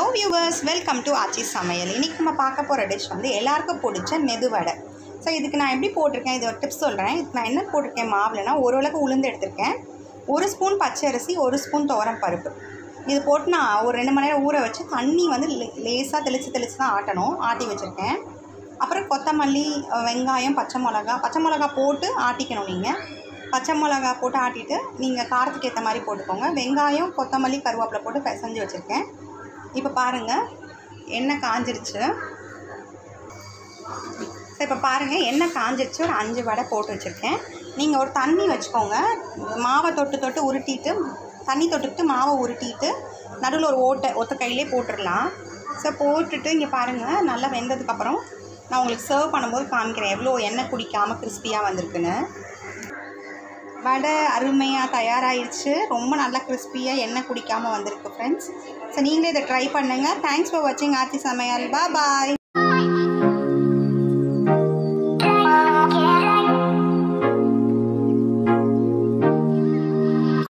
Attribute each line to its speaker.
Speaker 1: viewers welcome to ஆச்சி சமையல் இன்றைக்கி நம்ம பார்க்க போகிற டிஷ் வந்து எல்லாருக்கும் பிடிச்ச மெதுவடை ஸோ இதுக்கு நான் எப்படி போட்டிருக்கேன் இது ஒரு டிப்ஸ் சொல்கிறேன் இதுக்கு நான் என்ன போட்டிருக்கேன் மாவுலனா ஓரளவுக்கு உளுந்து எடுத்திருக்கேன் ஒரு ஸ்பூன் பச்சை அரிசி ஒரு ஸ்பூன் துவரம் பருப்பு இது போட்டு நான் ஒரு ரெண்டு மணி நேரம் ஊற வச்சு தண்ணி வந்து லேசாக தெளித்து தெளித்து தான் ஆட்டணும் ஆட்டி வச்சுருக்கேன் அப்புறம் கொத்தமல்லி அஹ், வெங்காயம் பச்சை மிளகா பச்சை மிளகா போட்டு ஆட்டிக்கணும் நீங்கள் பச்சை மிளகா போட்டு ஆட்டிட்டு நீங்கள் காரத்துக்கு ஏற்ற மாதிரி போட்டுக்கோங்க வெங்காயம் கொத்தமல்லி கருவேப்பிலை போட்டு பிசைஞ்சு வச்சுருக்கேன் இப்போ பாருங்கள் எண்ணெய் காஞ்சிருச்சு ஸோ இப்போ பாருங்கள் எண்ணெய் காஞ்சிருச்சு ஒரு அஞ்சு வடை போட்டு வச்சுருக்கேன் நீங்கள் ஒரு தண்ணி வச்சுக்கோங்க மாவை தொட்டு தொட்டு உருட்டிட்டு தண்ணி தொட்டுக்கிட்டு மாவை உருட்டிட்டு நடுவில் ஒரு ஓட்டை ஒத்த கையிலே போட்டுடலாம் ஸோ போட்டுட்டு இங்கே பாருங்கள் நல்லா வெந்ததுக்கப்புறம் நான் உங்களுக்கு சர்வ் பண்ணும்போது காமிக்கிறேன் எவ்வளோ எண்ணெய் குடிக்காமல் கிறிஸ்பியாக வந்திருக்குன்னு வடை அருமையாக தயாராகிடுச்சு ரொம்ப நல்லா கிறிஸ்பியாக எண்ணெய் குடிக்காமல் வந்திருக்கு ஃப்ரெண்ட்ஸ் ஸோ நீங்களே இதை ட்ரை பண்ணுங்கள் தேங்க்ஸ் ஃபார் வாட்சிங் ஆச்சி சமையல் பா பாய்